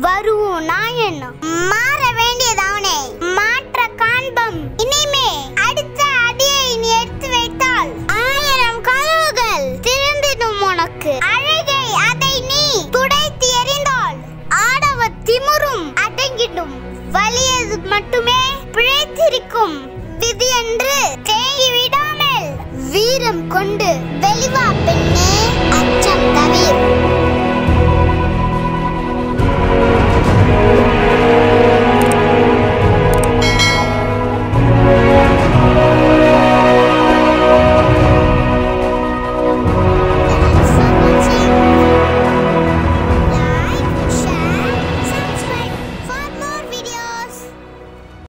வருவோம் நாயன் மாற வேண்டியதாவனே மாற்ற காண்பம் இனிமே அடுத்த அடியை நீ எடுத்து வைத்தால் ஆயிரம் கதவுகள் திறந்திடும் உனக்கு அழகை அதை நீ துடைத்து எறிந்தால் ஆடவ திமிரும் அடங்கிடும் வலியது மட்டுமே பிழைத்திருக்கும் விதி என்று தேங்கி விடாமல் வீரம் கொண்டு வெளிவா பெண்ணே